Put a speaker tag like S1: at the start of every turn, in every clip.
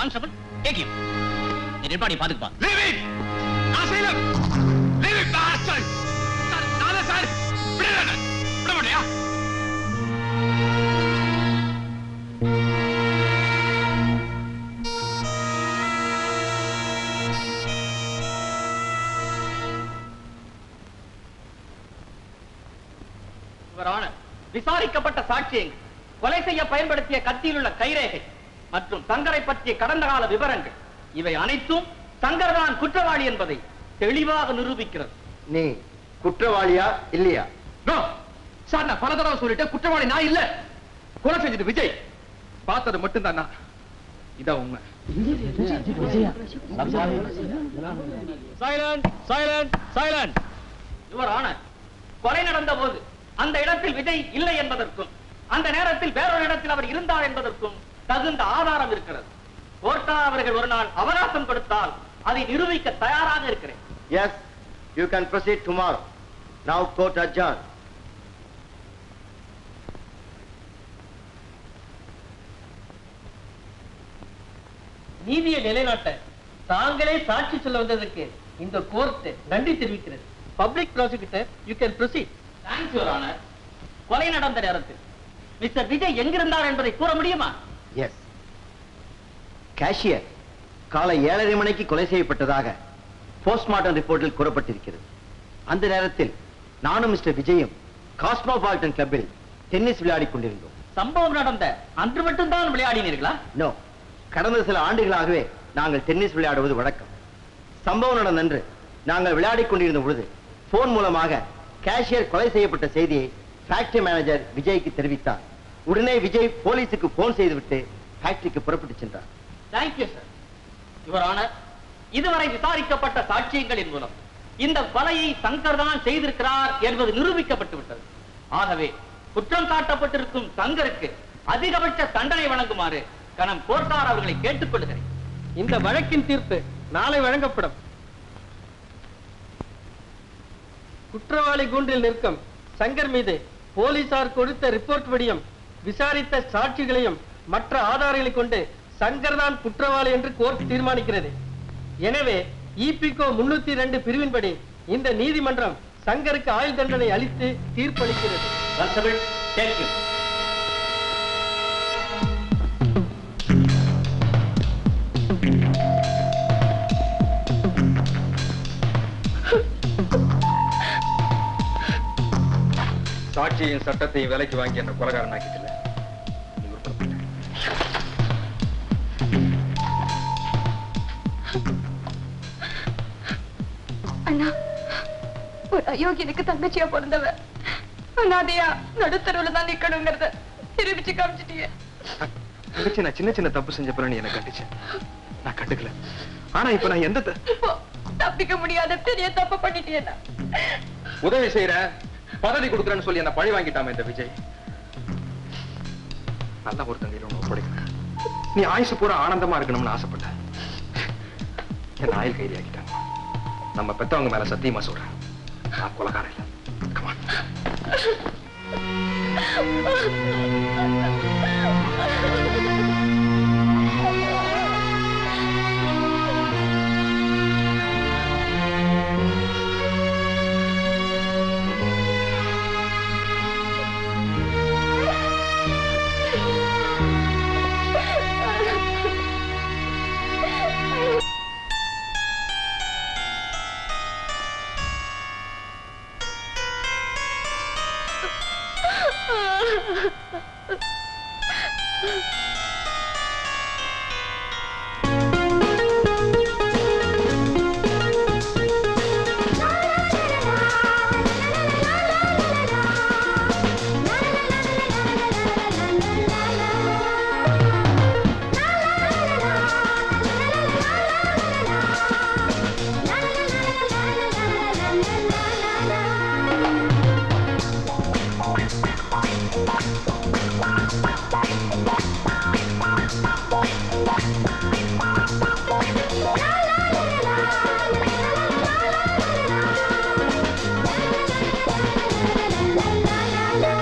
S1: Constable take him நீ dead body பாத்துப்பா
S2: Leave it! Asylum! Leave it, bastard! Sir, நானே sir. விடுங்க. விட மாட்டியா?
S1: யுவர் ஆனர் விசாரிக்கப்பட்ட சாட்சியங்கள் கொலை செய்ய பயன்படுத்திய கத்தியில் உள்ள கைரேகை மற்றும் சங்கரை பற்றிய கடந்த கால விவரங்கள் இவை அனைத்தும் சங்கர் தான் குற்றவாளி என்பதை தெளிவாக நிரூபிக்கிறது
S3: நீ குற்றவாளியா இல்லையா
S2: No. சார் நான் பல தடவை சொல்லிட்டேன் குற்றவாளி நான் இல்ல கொலை செஞ்சது விஜய் பார்த்தது மட்டும்தான் நான் இதான் உண்மை
S1: silent silent silent your honour கொலை நடந்த போது அந்த இடத்தில் விஜய் இல்லை என்பதற்கும் அந்த நேரத்தில் வேறொரு இடத்தில் அவர் இருந்தார் என்பதற்கும் தகுந்த ஆதாரம் இருக்கிறது கோர்ட்டா அவர்கள் ஒரு நாள் அவகாசம் கொடுத்தால் அதை நிரூபிக்க தயாராக இருக்கிறேன்
S3: yes you can proceed tomorrow now court adjourn
S4: நீதியை நிலைநாட்ட தாங்களே சாட்சி சொல்ல வந்ததற்கு இந்த கோர்ட் நன்றி தெரிவிக்கிறது public prosecutor you can proceed
S1: thanks your honour கொலை நடந்த நேரத்தில் மிஸ்டர் விஜய் எங்கிருந்தார் என்பதை கூற முடியுமா
S3: எஸ் கேஷியர் காலை ஏழரை மணிக்கு கொலை செய்யப்பட்டதாக போஸ்ட்மார்ட்டம் ரிப்போர்ட்டில் கூறப்பட்டிருக்கிறது அந்த நேரத்தில் நானும் மிஸ்டர் விஜயும் காஸ்மோபாலிட்டன் கிளப்பில் டென்னிஸ் விளையாடிக் கொண்டிருந்தோம்
S1: சம்பவம் நடந்த அன்று மட்டும்தான் விளையாடினீர்களா
S3: நோ கடந்த சில ஆண்டுகளாகவே நாங்கள் டென்னிஸ் விளையாடுவது வழக்கம் சம்பவம் நடந்தன்று நாங்கள் விளையாடிக் கொண்டிருந்த பொழுது போன் மூலமாக கேஷியர் கொலை செய்யப்பட்ட செய்தியை ஃபேக்டரி மேனேஜர் விஜய்க்கு தெரிவித்தார் உடனே விஜய் போலீஸுக்கு போன் செய்துவிட்டு ஃபேக்டரிக்கு புறப்பட்டு சென்றார்
S1: தேங்க்யூ சார் யுவர் ஆனர் இதுவரை விசாரிக்கப்பட்ட சாட்சியங்களின் மூலம் இந்த கொலையை சங்கர் தான் செய்திருக்கிறார் என்பது நிரூபிக்கப்பட்டு விட்டது ஆகவே குற்றம் சாட்டப்பட்டிருக்கும் சங்கருக்கு அதிகபட்ச தண்டனை வழங்குமாறு கனம் கோர்ட்டார் அவர்களை கேட்டுக்கொள்கிறேன்
S4: இந்த வழக்கின் தீர்ப்பு நாளை வழங்கப்படும் குற்றவாளி கூண்டில் நிற்கும் சங்கர் மீது போலீசார் கொடுத்த ரிப்போர்ட் படியும் விசாரித்த சாட்சிகளையும் மற்ற ஆதாரங்களை கொண்டு சங்கர் தான் குற்றவாளி என்று கோர்ட் தீர்மானிக்கிறது எனவே இபிகோ முன்னூத்தி ரெண்டு பிரிவின்படி இந்த நீதிமன்றம் சங்கருக்கு ஆயுள் தண்டனை அளித்து தீர்ப்பளிக்கிறது
S1: கான்ஸ்டபிள் தேங்க்யூ
S2: சாட்சியின் சட்டத்தையும் விலைக்கு வாங்கி என்ன கொலகாரன் ஆக்கிட்டல நீ உருப்படப்பட்ட
S5: அண்ணா ஒரு அயோக்கியனுக்கு தங்கச்சியா பிறந்தவ அனாதையா நடுத்தருவுல தான் நிக்கணுங்கிறத நிரூபிச்சு காமிச்சிட்டியே
S2: தங்கச்சி நான் சின்ன சின்ன தப்பு செஞ்ச பிறகு நீ என்ன கண்டிச்சேன் நான் கண்டுக்கல ஆனா இப்ப நான் எந்த த-
S5: இப்போ தப்பிக்க முடியாத பெரிய தப்பு பண்ணிட்டியேண்ணா
S2: உதவி செய்யறேன் பதவி கொடுக்குறேன்னு சொல்லி என்ன பழி வாங்கிட்டாம இந்த விஜய் நல்ல ஒருத்தங்க உன்னை ஒப்படைக்கிறேன் நீ ஆயுசு பூரா ஆனந்தமா இருக்கணும்னு ஆசைப்பட்ட என்ன ஆயுள் கைதி ஆக்கிட்டாங்க நம்ம பெத்தவங்க மேல சத்தியமா சொல்றேன் நான் கொலகாரன் இல்ல Come on.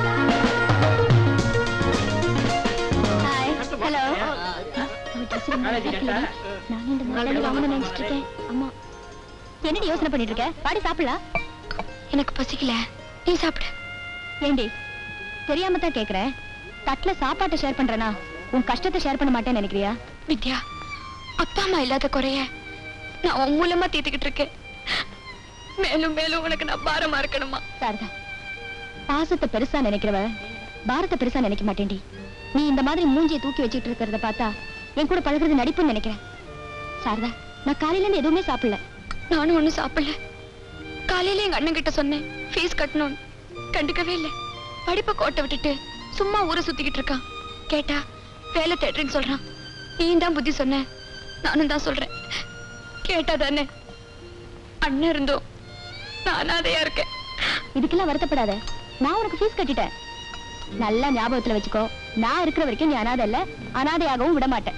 S5: ஹலோ
S6: நான் இந்த முதலாளி வாங்கணும்னு நினைச்சிட்டு இருக்கேன் அம்மா என்னடி யோசனை பண்ணிட்டு இருக்க பாடி சாப்பிடலாம்
S5: எனக்கு பசிக்கல நீ சாப்பிடு
S6: ஏண்டி தெரியாம தான் கேக்குறேன் தட்டுல சாப்பாட்டை ஷேர் பண்றேனா உன் கஷ்டத்தை ஷேர் பண்ண மாட்டேன்னு நினைக்கிறியா
S5: வித்யா அப்பா அம்மா இல்லாத குறைய நான் உன் மூலமா தீர்த்துக்கிட்டு இருக்கேன் மேலும் மேலும் உனக்கு நான் பாரமா இருக்கணுமா
S6: சாரதா பாசத்தை பெருசா நினைக்கிறவ பாரத்தை பெருசா நினைக்க மாட்டேன்டி நீ இந்த மாதிரி மூஞ்சியை தூக்கி வச்சிட்டு இருக்கிறத பார்த்தா என் கூட பழகுறது நடிப்புன்னு நினைக்கிறேன் சாரதா நான் காலையில இருந்து எதுவுமே சாப்பிடல
S5: நானும் ஒண்ணும் சாப்பிடல காலையில எங்க அண்ணன் கிட்ட சொன்னேன் ஃபீஸ் கட்டணும் கண்டுக்கவே இல்ல படிப்பை கோட்டை விட்டுட்டு சும்மா ஊரை சுத்திக்கிட்டு இருக்கான் கேட்டா வேலை தேடுறேன்னு சொல்றான் நீயும் தான் புத்தி சொன்ன நானும் தான் சொல்றேன் கேட்டா தானே அண்ணன் இருந்தோம் நான் அனாதையா இருக்கேன்
S6: இதுக்கெல்லாம் வருத்தப்படாத நான் உனக்கு ஃபீஸ் கட்டிட்டேன் நல்லா ஞாபகத்துல வச்சுக்கோ நான் இருக்கிற வரைக்கும் நீ அனாதை இல்ல அனாதையாகவும் விட மாட்டேன்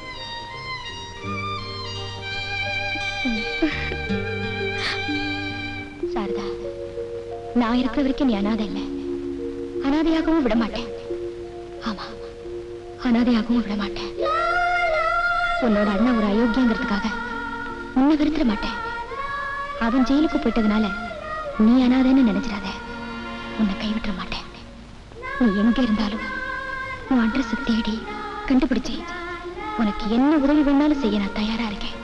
S6: சாரதா நான் இருக்கிற வரைக்கும் நீ அனாதை இல்ல அனாதையாகவும் விட மாட்டேன் ஆமா அனாதையாகவும் விட மாட்டேன் உன்னோட அண்ணன் ஒரு அயோக்கியங்கிறதுக்காக உன்னை வெறுத்துட மாட்டேன் அவன் ஜெயிலுக்கு போயிட்டதுனால நீ அனாதைன்னு நினைச்சிடாத உன்னை கைவிட்டுற மாட்டேன் நீ எங்க இருந்தாலும் உன் அட்ரஸ் தேடி கண்டுபிடிச்சு உனக்கு என்ன உதவி வேணாலும் செய்ய நான் தயாரா இருக்கேன்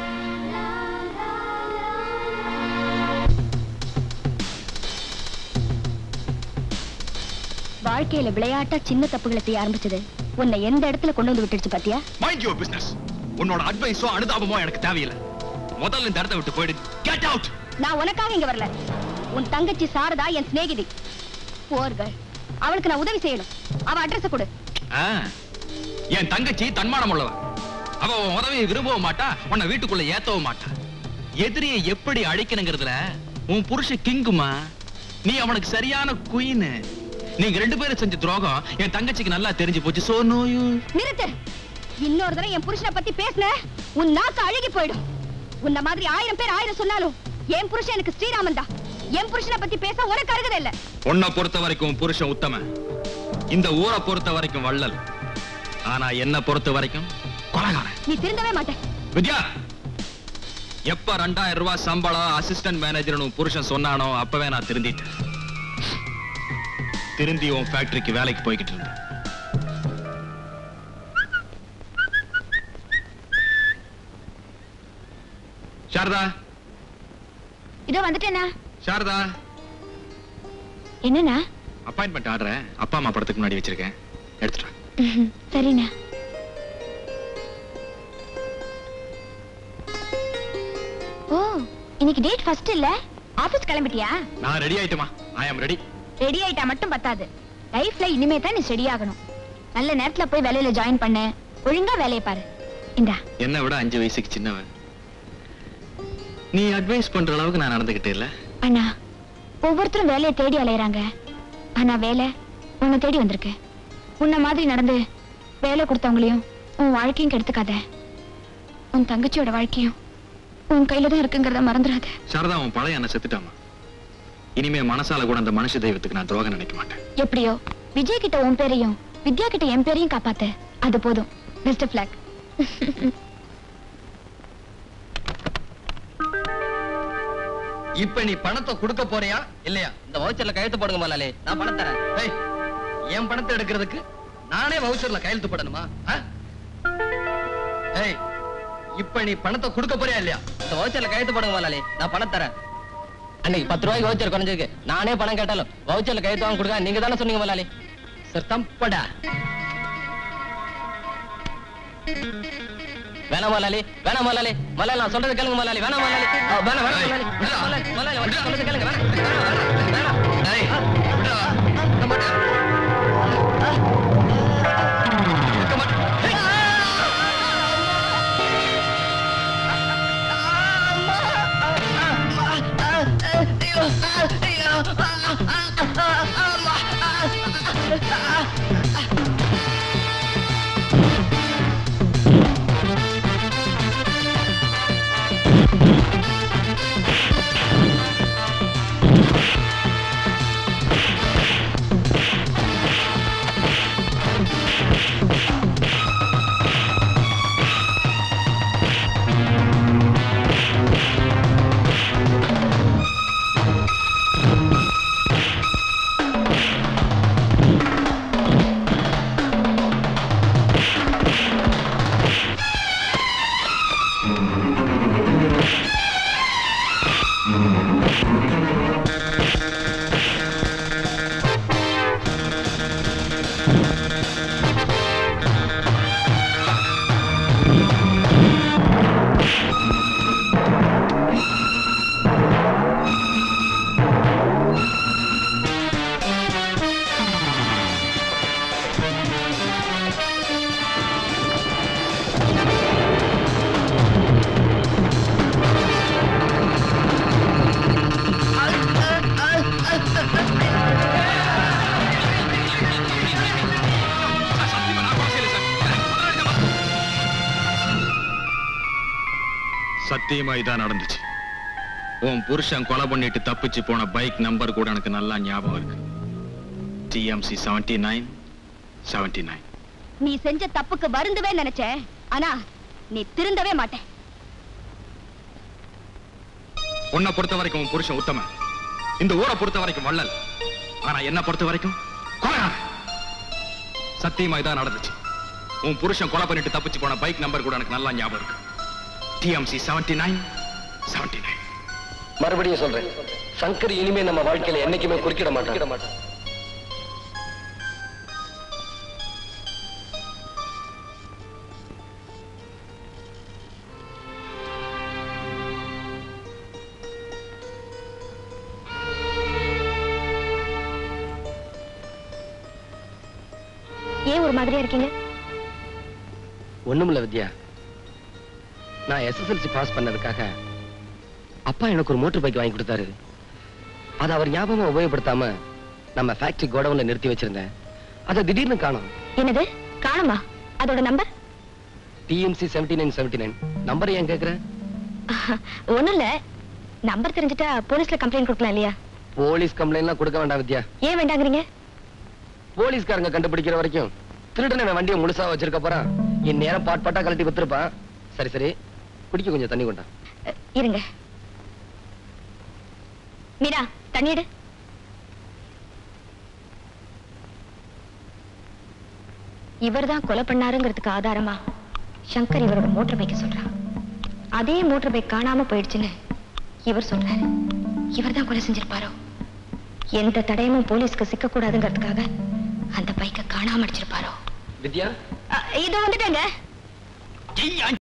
S6: வாழ்க்கையில விளையாட்டா சின்ன தப்புகளை செய்ய ஆரம்பிச்சது உன்னை எந்த இடத்துல கொண்டு வந்து விட்டுடுச்சு பாத்தியா
S2: மைண்ட் யுவர் பிசினஸ் உன்னோட அட்வைஸோ அனுதாபமோ எனக்கு தேவையில்லை முதல்ல இந்த இடத்த விட்டு போயிடு கெட் அவுட்
S6: நான் உனக்காக இங்க வரல உன் தங்கச்சி சாரதா என் சிநேகிதி போர்கள் அவளுக்கு நான் உதவி செய்யணும் அவ அட்ரஸ் கொடு
S2: என் தங்கச்சி தன்மானம் உள்ளவ அவ உன் உதவியை விரும்பவும் மாட்டா உன்னை வீட்டுக்குள்ள ஏத்தவும் மாட்டா எதிரியை எப்படி அழிக்கணுங்கிறதுல உன் புருஷ கிங்குமா நீ அவனுக்கு சரியான குயின் நீங்க ரெண்டு பேரும் செஞ்ச துரோகம் என் தங்கச்சிக்கு நல்லா தெரிஞ்சு போச்சு சோ நோ யூ
S6: நிறுத்து இன்னொரு தடவை என் புருஷனை பத்தி பேசுன உன் நாக்கு அழுகி போயிடும் உன்ன மாதிரி ஆயிரம் பேர் ஆயிரம் சொன்னாலும் என் புருஷன் எனக்கு ஸ்ரீராமன் தான் என் புருஷனை பத்தி பேச உனக்கு அருகதை இல்ல
S2: உன்னை பொறுத்த வரைக்கும் உன் புருஷன் உத்தம இந்த ஊரை பொறுத்த வரைக்கும் வள்ளல் ஆனா என்ன பொறுத்த வரைக்கும் கொலகாரன்
S6: நீ திருந்தவே மாட்டேன்
S2: வித்யா எப்ப ரெண்டாயிரம் ரூபாய் சம்பளம் அசிஸ்டன்ட் மேனேஜர் உன் புருஷன் சொன்னானோ அப்பவே நான் திருந்திட்டேன் திருந்தி உன் ஃபேக்டரிக்கு வேலைக்கு போய்கிட்டு இருந்தேன் சாரதா
S6: இதோ வந்துட்டேனா
S2: சாரதா
S6: என்னண்ணா
S2: அப்பாயின்மெண்ட் ஆர்டர் அப்பா அம்மா படத்துக்கு முன்னாடி வச்சிருக்கேன் எடுத்துட்டு வா.
S6: சரிண்ணா ஓ இன்னைக்கு டேட் ஃபர்ஸ்ட் இல்ல ஆபீஸ் கிளம்பிட்டியா
S2: நான் ready ஆயிட்டுமா I am ready
S6: ready ஆயிட்டா மட்டும் பத்தாது லைஃப்ல இனிமே தான் நீ ரெடி ஆகணும் நல்ல நேரத்துல போய் வேலையில ஜாயின் பண்ண ஒழுங்கா வேலையை பாரு இந்தா
S2: என்னை விட அஞ்சு வயசுக்கு சின்னவன் நீ அட்வைஸ் பண்ற அளவுக்கு நான் நடந்துகிட்டே இல்ல
S6: அண்ணா ஒவ்வொருத்தரும் வேலையை தேடி அலையறாங்க ஆனா வேலை உன்னை தேடி வந்திருக்கு உன்ன மாதிரி நடந்து வேலை கொடுத்தவங்களையும் உன் வாழ்க்கையும் கெடுத்துக்காத உன் தங்கச்சியோட வாழ்க்கையும் உன் கையில தான் இருக்குங்கிறத மறந்துடாத
S2: சாரதா அவன் பழைய அண்ணன் செத்துட்டாமா இனிமே மனசால கூட அந்த மனுஷ தெய்வத்துக்கு நான் துரோகம் நினைக்க மாட்டேன்
S6: எப்படியோ விஜய் கிட்ட உன் பேரையும் வித்யா கிட்ட என் பேரையும் காப்பாத்து அது போதும் பெஸ்ட் பிளாக்
S3: இப்ப நீ பணத்தை கொடுக்க போறியா இல்லையா
S1: இந்த வவுச்சர்ல கையெழுத்து போடுங்க முதலாளி நான் பணம் தரேன்
S3: ஏய், என் பணத்தை எடுக்கிறதுக்கு நானே வவுச்சர்ல கையெழுத்து போடணுமா ஆ? ஏய் இப்ப நீ பணத்தை கொடுக்க போறியா இல்லையா
S1: இந்த வவுச்சர்ல கையெழுத்து போடுங்க முதலாளி நான் பணம் தரேன் அன்னைக்கு பத்து ரூபாய்க்கு வவுச்சர் குறைஞ்சிருக்கு நானே பணம் கேட்டாலும் வவுச்சர்ல கையெழுத்து வாங்க கொடுங்க நீங்க தானே சொன்னீங்க முதலாளி
S3: சார் தம்படா
S1: வேணாம் முதலாளி வேணாம் முதலாளி முதலாளி நான் சொல்றது கேளுங்க முதலாளி வேணாம் முதலாளி ஆ, வேணாம் வேணாம் முதலாளி வேணாம் முதலாளி முதலாளி நான் சொல்றது கேளுங்க வேணாம் வேணாம், வேணாம் வேணாம்
S3: ஏய், விடா. விட மாட்டேன். இருக்க மாட்டேன். ஏய்.
S2: சத்தியமா இதான் நடந்துச்சு உன் புருஷன் கொலை பண்ணிட்டு தப்பிச்சு போன பைக் நம்பர் கூட எனக்கு நல்லா ஞாபகம் இருக்கு TMC seventy nine seventy nine
S6: நீ செஞ்ச தப்புக்கு வருந்துவே நினைச்சேன் ஆனா நீ திருந்தவே மாட்டேன்
S2: உன்னை பொறுத்த வரைக்கும் உன் புருஷன் உத்தமன் இந்த ஊரை பொறுத்த வரைக்கும் வள்ளல் ஆனா என்ன பொறுத்த வரைக்கும் கொலைகாரன். சத்தியமா இதான் நடந்துச்சு உன் புருஷன் கொலை பண்ணிட்டு தப்பிச்சு போன பைக் நம்பர் கூட எனக்கு நல்லா ஞாபகம் இருக்கு TMC seventy nine seventy nine
S7: மறுபடியும் சொல்றேன் சங்கர் இனிமே நம்ம வாழ்க்கையில என்னைக்குமே குறுக்கிட மாட்டான்
S6: ஏன் ஒரு மாதிரியா இருக்கீங்க
S7: ஒண்ணுமில்ல வித்யா நான் எஸ்எஸ்எல்சி பாஸ் பண்ணதுக்காக அப்பா எனக்கு ஒரு மோட்டர் பைக் வாங்கி கொடுத்தாரு அதை அவர் ஞாபகம் உபயோகப்படுத்தாம நம்ம ஃபேக்டரி கோடவுன்ல நிறுத்தி வச்சிருந்தேன் அதை திடீர்னு காணோம்
S6: என்னது காணுமா அதோட number
S7: TMC seventy nine seventy nine number ஏன் கேக்குற
S6: ஒண்ணும் இல்ல நம்பர் தெரிஞ்சுட்டா போலீஸ்ல கம்ப்ளைண்ட் கொடுக்கலாம் இல்லையா
S7: போலீஸ் கம்ப்ளைண்ட்லாம் கொடுக்க வேண்டாம் வித்யா
S6: ஏன் வேண்டாங்கிறீங்க
S7: போலீஸ்காரங்க கண்டுபிடிக்கிற வரைக்கும் திருடனை அவன் வண்டியை முழுசா வச்சிருக்க போறான் என் நேரம் பாட் பாட்டா கழட்டி வித்துருப்பான் சரி சரி குடிக்க கொஞ்சம் தண்ணி கொண்டா
S6: அ, இருங்க மீரா தண்ணிடு இவர்தான் கொலை பண்ணாருங்கிறதுக்கு ஆதாரமா சங்கர் இவரோட மோட்டர் பைக்க சொல்றான் அதே மோட்டர் பைக் காணாம போயிடுச்சுன்னு இவர் சொல்றாரு இவர்தான் கொலை செஞ்சிருப்பாரோ எந்த தடயமும் போலீஸ்க்கு சிக்க கூடாதுங்கிறதுக்காக அந்த பைக்கை காணாம அடிச்சிருப்பாரோ
S7: வித்யா
S6: அ, இதோ வந்துட்டேங்க